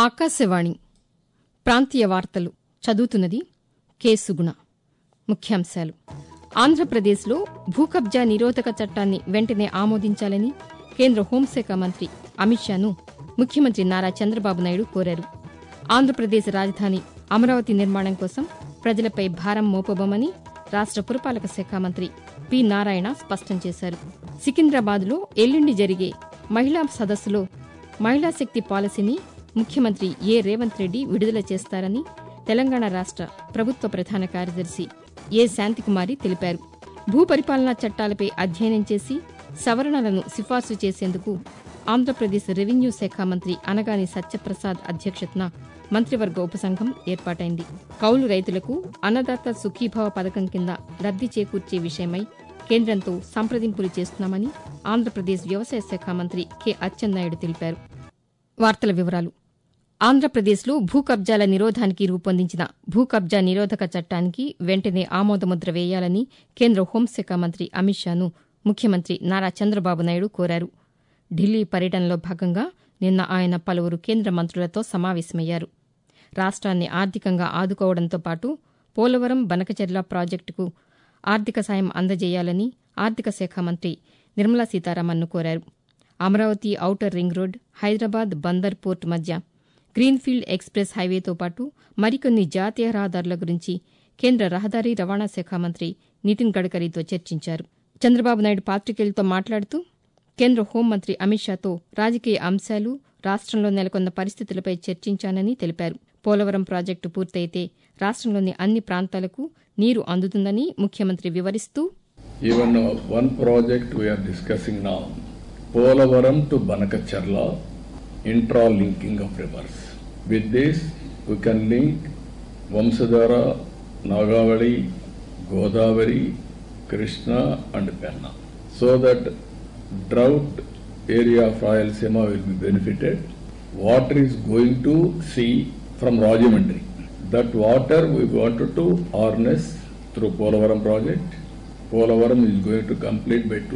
ఆకాశవాణి ప్రాంతీయ వార్తలు చదువుతున్నది కె సుగుణ ముఖ్యాంశాలు ఆంధ్రప్రదేశ్లో భూకబ్జా నిరోధక చట్టాన్ని వెంటనే ఆమోదించాలని కేంద్ర హోంశాఖ మంత్రి అమిత్ షాను ముఖ్యమంత్రి నారా చంద్రబాబు నాయుడు కోరారు ఆంధ్రప్రదేశ్ రాజధాని అమరావతి నిర్మాణం కోసం ప్రజలపై భారం మోపబోమని రాష్ట పురపాలక శాఖ మంత్రి పి నారాయణ స్పష్టం చేశారు సికింద్రాబాద్లో ఎల్లుండి జరిగే మహిళా సదస్సులో మహిళా శక్తి పాలసీని ముఖ్యమంత్రి ఏ రేవంత్ రెడ్డి విడుదల చేస్తారని తెలంగాణ రాష్ట ప్రభుత్వ ప్రధాన కార్యదర్శి ఏ శాంతికుమారి తెలిపారు భూపరిపాలనా చట్టాలపై అధ్యయనం చేసి సవరణలను సిఫార్సు చేసేందుకు ఆంధ్రప్రదేశ్ రెవెన్యూ శాఖ మంత్రి అనగాని సత్యప్రసాద్ అధ్యక్షతన మంత్రివర్గ ఉపసంఘం ఏర్పాటైంది కౌలు రైతులకు అన్నదాత సుఖీభావ పథకం కింద లబ్ది చేకూర్చే విషయమై కేంద్రంతో సంప్రదింపులు చేస్తున్నామని ఆంధ్రప్రదేశ్ వ్యవసాయ శాఖ మంత్రి కె అచ్చెన్నాయుడు తెలిపారు వార్తల వివరాలు ఆంధ్రప్రదేశ్లో భూ కబ్జాల నిరోధానికి రూపొందించిన భూ కబ్జా నిరోధక చట్టానికి వెంటనే ఆమోదముద్ర వేయాలని కేంద్ర హోంశాఖ మంత్రి అమిత్ షాను ముఖ్యమంత్రి నారా చంద్రబాబు నాయుడు కోరారు ఢిల్లీ పర్యటనలో భాగంగా నిన్న ఆయన పలువురు కేంద్ర మంత్రులతో సమావేశమయ్యారు రాష్ట్రాన్ని ఆర్థికంగా ఆదుకోవడంతో పాటు పోలవరం బనకచెర్ల ప్రాజెక్టుకు ఆర్థిక సాయం అందజేయాలని ఆర్థిక శాఖ మంత్రి నిర్మలా సీతారామన్ను కోరారు Amaravati outer ring road Hyderabad Bandar port మధ్య గ్రీన్ఫీల్డ్ ఎక్స్ప్రెస్ హైవేతో పాటు మరికొన్ని జాతీయ రహదారుల గురించి కేంద్ర రహదారి రవాణా శాఖ మంత్రి నితిన్ గడ్కరీతో చర్చించారు చంద్రబాబు నాయుడు పాతికేయులతో మాట్లాడుతూ కేంద్ర హోంమంత్రి అమిత్ షాతో రాజకీయ అంశాలు రాష్టంలో నెలకొన్న పరిస్థితులపై చర్చించానని తెలిపారు పోలవరం ప్రాజెక్టు పూర్తయితే రాష్టంలోని అన్ని ప్రాంతాలకు నీరు అందుతుందని ముఖ్యమంత్రి వివరిస్తూ Even uh, one project we are discussing now, Polavaram to Banakacharla, intra-linking of rivers. With this, we can link Vamsadhara, Nagavali, Godavari, Krishna and Penna. So that drought area of Rayalaseema will be benefited. Water is going to sea from Rajamandri. That water we wanted to harness through Polavaram project. Polavaram is going to complete by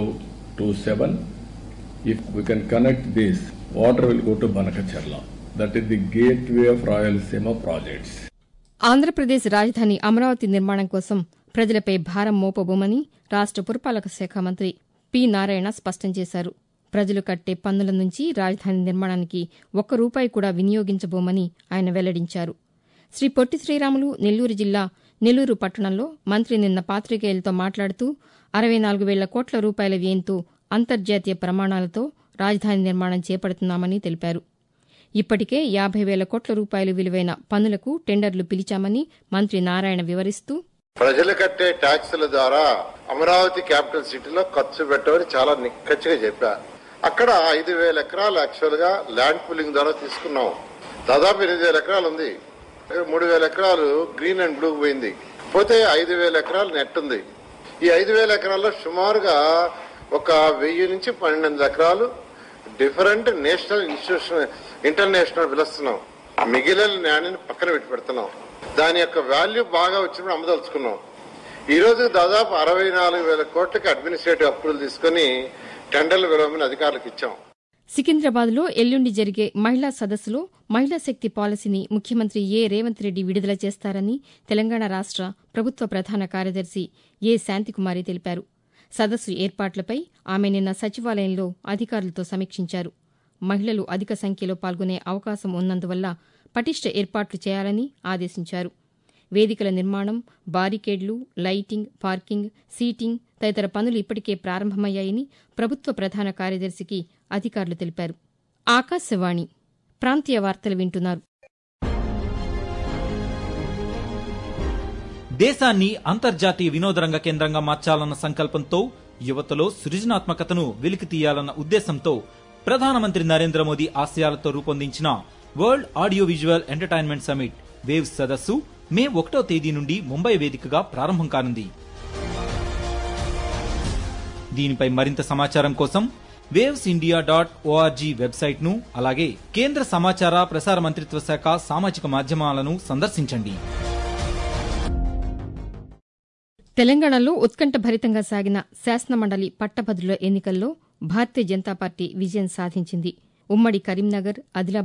2027. If we can connect this, water will go to Banakacharla. That is the gateway of Rayalaseema projects. Andhra Pradesh రాజధాని అమరావతి నిర్మాణం కోసం ప్రజలపై భారం మోపబోమని రాష్ట పురపాలక శాఖ మంత్రి P Narayana స్పష్టం చేశారు ప్రజలు కట్టే పన్నుల నుంచి రాజధాని నిర్మాణానికి ఒక్క రూపాయి కూడా వినియోగించబోమని ఆయన వెల్లడించారు శ్రీ పొట్టి శ్రీరాములు నెల్లూరు జిల్లా నెల్లూరు పట్టణంలో మంత్రి నిన్న పాతికేయులతో మాట్లాడుతూ అరవై నాలుగు వేల కోట్ల రూపాయల వ్యయంతో అంతర్జాతీయ ప్రమాణాలతో రాజధాని నిర్మాణం చేపడుతున్నామని తెలిపారు ఇప్పటికే యాభై వేల కోట్ల రూపాయలు విలువైన పన్నులకు టెండర్లు పిలిచామని మంత్రి నారాయణ వివరిస్తూ ప్రజలు కట్టే ట్యాక్సుల ద్వారా అమరావతి క్యాపిటల్ సిటీలో ఖర్చు పెట్టమని చాలా నిక్కచ్చిగా చెప్పా అక్కడ ఐదు వేల ఎకరాలు యాక్చువల్ గా ల్యాండ్ పూలింగ్ ద్వారా తీసుకున్నాం దాదాపు ఎనిమిది వేల ఎకరాలు ఉంది మూడు వేల ఎకరాలు గ్రీన్ అండ్ బ్లూ పోయింది పోతే ఐదు వేల ఎకరాలు నెట్ ఉంది ఈ ఐదు వేల ఎకరాల్లో సుమారుగా ఒక వెయ్యి నుంచి పన్నెండు వందల ఎకరాలు డిఫరెంట్ నేషనల్ ఇన్స్టిట్యూషన్ ఇంటర్నేషనల్ పిలుస్తున్నాం మిగిలిన న్యాయాన్ని పక్కన పెట్టి పెడుతున్నాం దాని యొక్క వాల్యూ బాగా వచ్చినప్పుడు అమ్మదలుచుకున్నాం ఈ రోజు దాదాపు అరవై నాలుగు వేల కోట్లకి అడ్మినిస్ట్రేటివ్ అప్రూవల్ తీసుకుని టెండర్లు విలువమని అధికారులకు ఇచ్చాం సికింద్రాబాద్లో ఎల్లుండి జరిగే మహిళా సదస్సులో మహిళా శక్తి పాలసీని ముఖ్యమంత్రి ఏ రేవంత్ రెడ్డి విడుదల చేస్తారని తెలంగాణ రాష్ట ప్రభుత్వ ప్రధాన కార్యదర్శి ఏ శాంతికుమారి తెలిపారు సదస్సు ఏర్పాట్లపై ఆమె నిన్న సచివాలయంలో అధికారులతో సమీక్షించారు మహిళలు అధిక సంఖ్యలో పాల్గొనే అవకాశం ఉన్నందువల్ల పటిష్ట ఏర్పాట్లు చేయాలని ఆదేశించారు వేదికల నిర్మాణం బారికేడ్లు లైటింగ్ పార్కింగ్ సీటింగ్ తదితర పనులు ఇప్పటికే ప్రారంభమయ్యాయని ప్రభుత్వ ప్రధాన కార్యదర్శికి అధికారులు తెలిపారు ఆకాశవాణి ప్రాంతీయ వార్తలు వింటున్నారు దేశాన్ని అంతర్జాతీయ వినోదరంగ కేంద్రంగా మార్చాలన్న సంకల్పంతో యువతలో సృజనాత్మకతను వెలికి తీయాలన్న ఉద్దేశంతో ప్రధానమంత్రి నరేంద్ర మోదీ ఆశయాలతో రూపొందించిన world audio visual entertainment summit Waves సదస్సు మే ఒకటో తేదీ నుండి ముంబై వేదికగా ప్రారంభం కానుంది దీనిపై మరింత సమాచారం కోసం Waves India dot O R G website ను అలాగే కేంద్ర సమాచార ప్రసార మంత్రిత్వ శాఖ సామాజిక మాధ్యమాలను సందర్శించండి తెలంగాణలో ఉత్కంఠభరితంగా సాగిన శాసనమండలి పట్టభద్రుల ఎన్నికల్లో భారతీయ జనతా పార్టీ విజయం సాధించింది ఉమ్మడి కరీంనగర్ ఆదిలాబాద్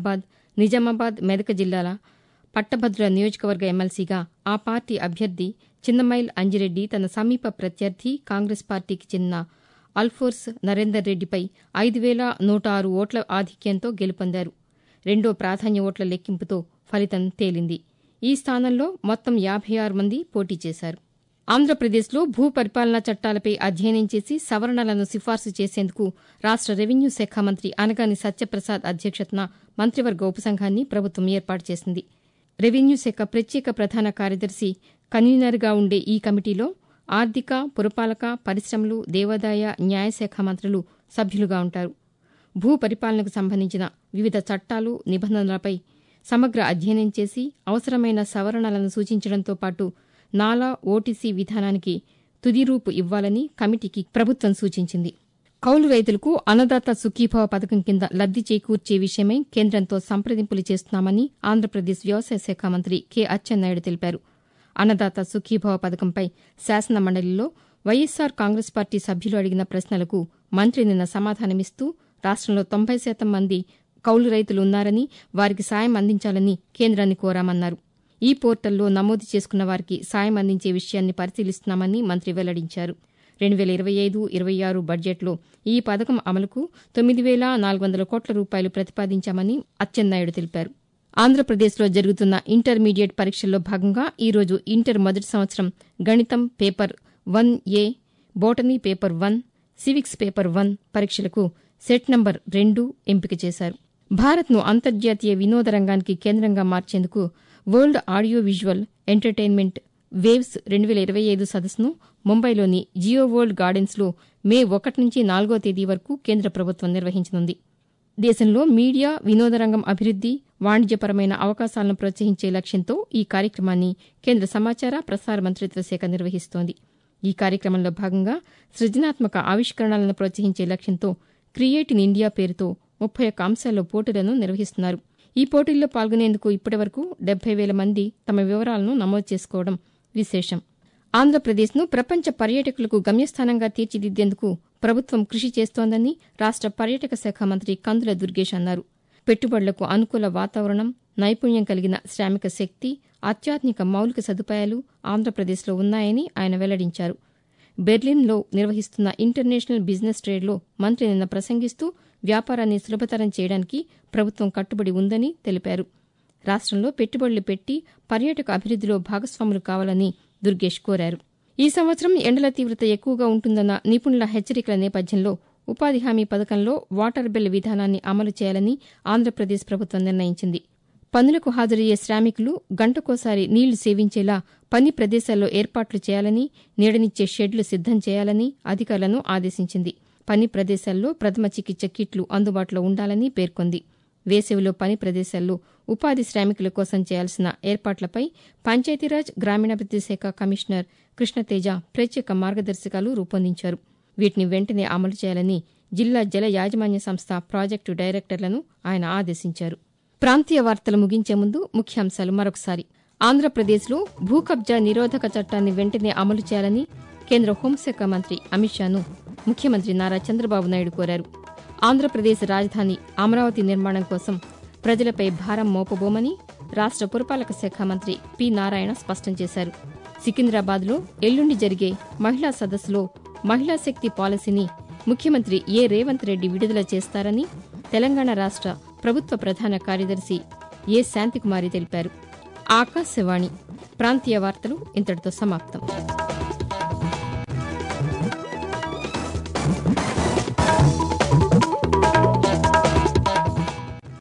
నిజామాబాద్ మెదక్ జిల్లాల పట్టభద్రుల నియోజకవర్గ ఎమ్మెల్సీగా ఆ పార్టీ అభ్యర్థి చిన్నమైల్ అంజిరెడ్డి తన సమీప ప్రత్యర్థి కాంగ్రెస్ పార్టీకి చెందిన అల్ఫోర్స్ నరేందర్ రెడ్డిపై ఐదు వేల నూట ఆరు ఓట్ల ఆధిక్యంతో గెలుపొందారు రెండో ప్రాధాన్య ఓట్ల లెక్కింపుతో ఫలితం తేలింది ఈ స్థానంలో మొత్తం యాభై ఆరు మంది పోటీ చేశారు ఆంధ్రప్రదేశ్లో భూ పరిపాలనా చట్టాలపై అధ్యయనం చేసి సవరణలను సిఫార్సు చేసేందుకు రాష్ట రెవెన్యూ శాఖ మంత్రి అనగాని సత్యప్రసాద్ అధ్యక్షతన మంత్రివర్గ ఉపసంఘాన్ని ప్రభుత్వం ఏర్పాటు చేసింది రెవెన్యూ శాఖ ప్రత్యేక ప్రధాన కార్యదర్శి కన్వీనర్గా ఉండే ఈ కమిటీలో ఆర్థిక పురపాలక పరిశ్రమలు దేవాదాయ న్యాయశాఖ మంత్రులు సభ్యులుగా ఉంటారు భూ పరిపాలనకు సంబంధించిన వివిధ చట్టాలు నిబంధనలపై సమగ్ర అధ్యయనం చేసి అవసరమైన సవరణలను సూచించడంతో పాటు నాలా ఓటీసీ విధానానికి తుది రూపు ఇవ్వాలని కమిటీకి ప్రభుత్వం సూచించింది కౌలు రైతులకు అన్నదాత సుఖీభవ పథకం కింద లబ్ది చేకూర్చే విషయమై కేంద్రంతో సంప్రదింపులు చేస్తున్నామని ఆంధ్రప్రదేశ్ వ్యవసాయ శాఖ మంత్రి కె అచ్చెన్నాయుడు తెలిపారు అన్నదాత సుఖీభవ పథకంపై శాసన మండలిలో వైఎస్సార్ కాంగ్రెస్ పార్టీ సభ్యులు అడిగిన ప్రశ్నలకు మంత్రి నిన్న సమాధానమిస్తూ రాష్టంలో తొంభై శాతం మంది కౌలు రైతులు ఉన్నారని వారికి సాయం అందించాలని కేంద్రాన్ని కోరామన్నారు ఈ పోర్టల్లో నమోదు చేసుకున్న వారికి సాయం అందించే విషయాన్ని పరిశీలిస్తున్నామని మంత్రి వెల్లడించారు రెండు వేల ఇరవై ఐదు ఇరవై ఆరు బడ్జెట్లో ఈ పథకం అమలుకు తొమ్మిది వేల నాలుగు వందల కోట్ల రూపాయలు ప్రతిపాదించామని అచ్చెన్నాయుడు తెలిపారు ఆంధ్రప్రదేశ్లో జరుగుతున్న ఇంటర్మీడియట్ పరీక్షల్లో భాగంగా ఈరోజు ఇంటర్ మొదటి సంవత్సరం గణితం paper one A botany paper one civics paper one పరీక్షలకు సెట్ నంబర్ రెండు ఎంపిక చేశారు భారత్ను అంతర్జాతీయ వినోద రంగానికి కేంద్రంగా మార్చేందుకు world audio visual entertainment Waves రెండు వేల ఇరవై ఐదు సదస్సును ముంబైలోని జియో వరల్డ్ గార్డెన్స్లో మే ఒకటి నుంచి నాలుగో తేదీ వరకు కేంద్ర ప్రభుత్వం నిర్వహించనుంది దేశంలో మీడియా వినోద రంగం అభివృద్ది వాణిజ్యపరమైన అవకాశాలను ప్రోత్సహించే లక్ష్యంతో ఈ కార్యక్రమాన్ని కేంద్ర సమాచార ప్రసార మంత్రిత్వ శాఖ నిర్వహిస్తోంది ఈ కార్యక్రమంలో భాగంగా సృజనాత్మక ఆవిష్కరణలను ప్రోత్సహించే లక్ష్యంతో క్రియేట్ ఇన్ ఇండియా పేరుతో ముప్పై ఒక్క అంశాల్లో పోటీలను నిర్వహిస్తున్నారు ఈ పోటీల్లో పాల్గొనేందుకు ఇప్పటివరకు డెబ్బై వేల మంది తమ వివరాలను నమోదు చేసుకోవడం విశేషం ఆంధ్రప్రదేశ్ను ప్రపంచ పర్యాటకులకు గమ్యస్థానంగా తీర్చిదిద్దేందుకు ప్రభుత్వం కృషి చేస్తోందని రాష్ట పర్యాటక శాఖ మంత్రి కందుల దుర్గేష్ అన్నారు పెట్టుబడులకు అనుకూల వాతావరణం నైపుణ్యం కలిగిన శ్రామిక శక్తి అత్యాధునిక మౌలిక సదుపాయాలు ఆంధ్రప్రదేశ్లో ఉన్నాయని ఆయన వెల్లడించారు బెర్లిన్లో నిర్వహిస్తున్న ఇంటర్నేషనల్ బిజినెస్ ట్రేడ్లో మంత్రి నిన్న ప్రసంగిస్తూ వ్యాపారాన్ని సులభతరం చేయడానికి ప్రభుత్వం కట్టుబడి ఉందని తెలిపారు రాష్టంలో పెట్టుబడులు పెట్టి పర్యాటక అభివృద్దిలో భాగస్వాములు కావాలని దుర్గేష్ కోరారు ఈ సంవత్సరం ఎండల తీవ్రత ఎక్కువగా ఉంటుందన్న నిపుణుల హెచ్చరికల నేపథ్యంలో ఉపాధి హామీ పథకంలో వాటర్ బిల్ విధానాన్ని అమలు చేయాలని ఆంధ్రప్రదేశ్ ప్రభుత్వం నిర్ణయించింది పనులకు హాజరయ్యే శ్రామికులు గంటకోసారి నీళ్లు సేవించేలా పని ప్రదేశాల్లో ఏర్పాట్లు చేయాలని నీడనిచ్చే షెడ్లు సిద్దం చేయాలని అధికారులను ఆదేశించింది పని ప్రదేశాల్లో ప్రథమ చికిత్స కిట్లు అందుబాటులో ఉండాలని పేర్కొంది వేసవిలో పని ప్రదేశాల్లో ఉపాధి శ్రామికుల కోసం చేయాల్సిన ఏర్పాట్లపై పంచాయతీరాజ్ గ్రామీణాభివృద్ది శాఖ కమిషనర్ కృష్ణతేజ ప్రత్యేక మార్గదర్శకాలు రూపొందించారు వీటిని వెంటనే అమలు చేయాలని జిల్లా జల యాజమాన్య సంస్థ ప్రాజెక్టు డైరెక్టర్లను ఆయన ఆదేశించారు ప్రాంతీయ వార్తలు ముగించే ముందు ముఖ్యాంశాలు మరొకసారి ఆంధ్రప్రదేశ్లో భూ కబ్జా నిరోధక చట్టాన్ని వెంటనే అమలు చేయాలని కేంద్ర హోంశాఖ మంత్రి అమిత్ షాను ముఖ్యమంత్రి నారా చంద్రబాబు నాయుడు కోరారు ఆంధ్రప్రదేశ్ రాజధాని అమరావతి నిర్మాణం కోసం ప్రజలపై భారం మోపబోమని రాష్ట పురపాలక శాఖ మంత్రి పి నారాయణ స్పష్టం చేశారు సికింద్రాబాద్లో ఎల్లుండి జరిగే మహిళా సదస్సులో మహిళా శక్తి పాలసీని ముఖ్యమంత్రి ఏ రేవంత్ రెడ్డి విడుదల చేస్తారని తెలంగాణ రాష్ట ప్రభుత్వ ప్రధాన కార్యదర్శి ఏ శాంతికుమారి తెలిపారు ఆకాశవాణి ప్రాంతీయ వార్తలు ఇంతటితో సమాప్తం